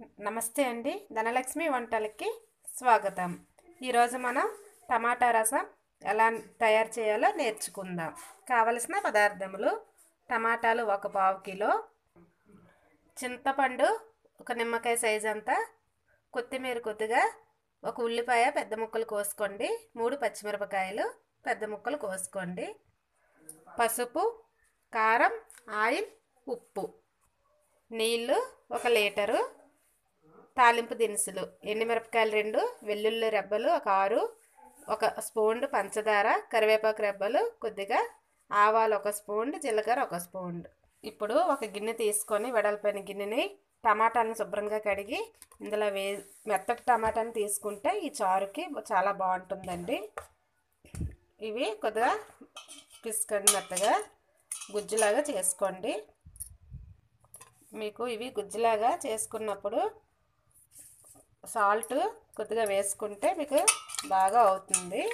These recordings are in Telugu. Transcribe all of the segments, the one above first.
నమస్తే అండి ధనలక్ష్మి వంటలకి స్వాగతం ఈరోజు మనం టమాటా రసం ఎలా తయారు చేయాలో నేర్చుకుందాం కావలసిన పదార్థములు టమాటాలు ఒక పావు కిలో చింతపండు ఒక నిమ్మకాయ సైజ్ అంతా కొత్తిమీర కొద్దిగా ఒక ఉల్లిపాయ పెద్ద ముక్కలు కోసుకోండి మూడు పచ్చిమిరపకాయలు పెద్ద ముక్కలు కోసుకోండి పసుపు కారం ఆయిల్ ఉప్పు నీళ్ళు ఒక లీటరు తాలింపు దినుసులు ఎండుమిరపకాయలు రెండు వెల్లుల్లి రెబ్బలు ఒక ఆరు ఒక స్పూన్ పంచదార కరివేపాకు రెబ్బలు కొద్దిగా ఆవాలు ఒక స్పూన్ జీలకర్ర ఒక స్పూన్ ఇప్పుడు ఒక గిన్నె తీసుకొని వెడల్పోయిన గిన్నెని టమాటాలను శుభ్రంగా కడిగి ఇందులో వే మెత్తటి టమాటాని తీసుకుంటే ఈ చారుకి చాలా బాగుంటుందండి ఇవి కొద్దిగా పిసుకండి మెత్తగా గుజ్జులాగా చేసుకోండి మీకు ఇవి గుజ్జులాగా చేసుకున్నప్పుడు సాల్ట్ కొద్దిగా వేసుకుంటే మీకు బాగా అవుతుంది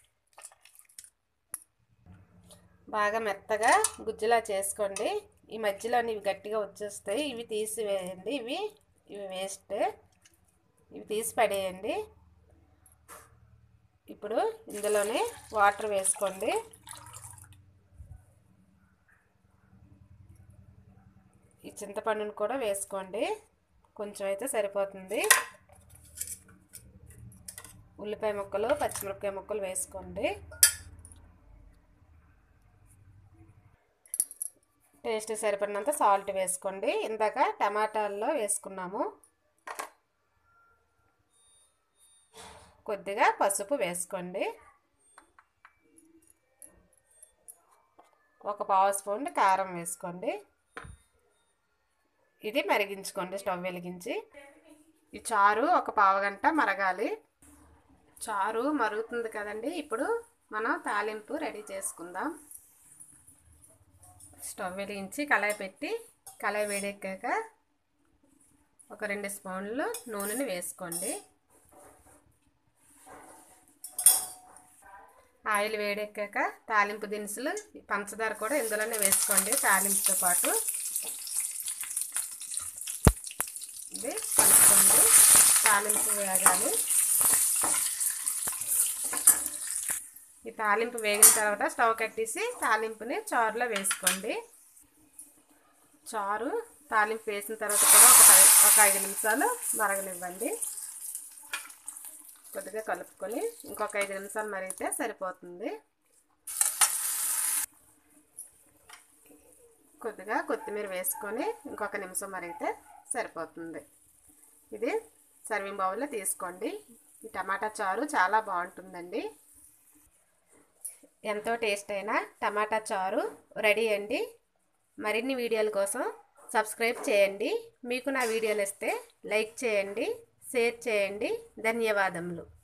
బాగా మెత్తగా గుజ్జులా చేసుకోండి ఈ మధ్యలో ఇవి గట్టిగా వచ్చేస్తాయి ఇవి తీసివేయండి ఇవి ఇవి వేస్ట్ ఇవి తీసి పడేయండి ఇప్పుడు ఇందులోనే వాటర్ వేసుకోండి ఈ చింతపండును కూడా వేసుకోండి కొంచెం అయితే సరిపోతుంది ఉల్లిపాయ ముక్కలు పచ్చిమిరపకాయ ముక్కలు వేసుకోండి టేస్ట్ సరిపడినంత సాల్ట్ వేసుకోండి ఇందాక టమాటాల్లో వేసుకున్నాము కొద్దిగా పసుపు వేసుకోండి ఒక పావు స్పూన్ కారం వేసుకోండి ఇది మరిగించుకోండి స్టవ్ వెలిగించి ఈ చారు ఒక పావు గంట మరగాలి చారు మరుగుతుంది కదండి ఇప్పుడు మనం తాలింపు రెడీ చేసుకుందాం స్టవ్ వెలిగించి కళాయి పెట్టి కళాయి వేడెక్కాక ఒక రెండు స్పూన్లు నూనెని వేసుకోండి ఆయిల్ వేడెక్కాక తాలింపు దినుసులు పంచదార కూడా ఇందులోనే వేసుకోండి తాలింపుతో పాటు ఇది కలుపుకోండి తాలింపు వేగాలి ఈ తాలింపు వేగిన తర్వాత స్టవ్ కట్టేసి తాలింపుని చారులో వేసుకోండి చారు తాలింపు వేసిన తర్వాత కూడా ఒక ఒక ఐదు నిమిషాలు మరగనివ్వండి కొద్దిగా కలుపుకొని ఇంకొక ఐదు నిమిషాలు మరిగితే సరిపోతుంది కొద్దిగా కొత్తిమీర వేసుకొని ఇంకొక నిమిషం మరిగితే సరిపోతుంది ఇది సర్వింగ్ బౌల్లో తీసుకోండి ఈ టమాటా చారు చాలా బాగుంటుందండి ఎంతో టేస్ట్ అయిన టమాటా చారు రెడీ అండి మరిన్ని వీడియోల కోసం సబ్స్క్రైబ్ చేయండి మీకు నా వీడియోలు ఇస్తే లైక్ చేయండి షేర్ చేయండి ధన్యవాదములు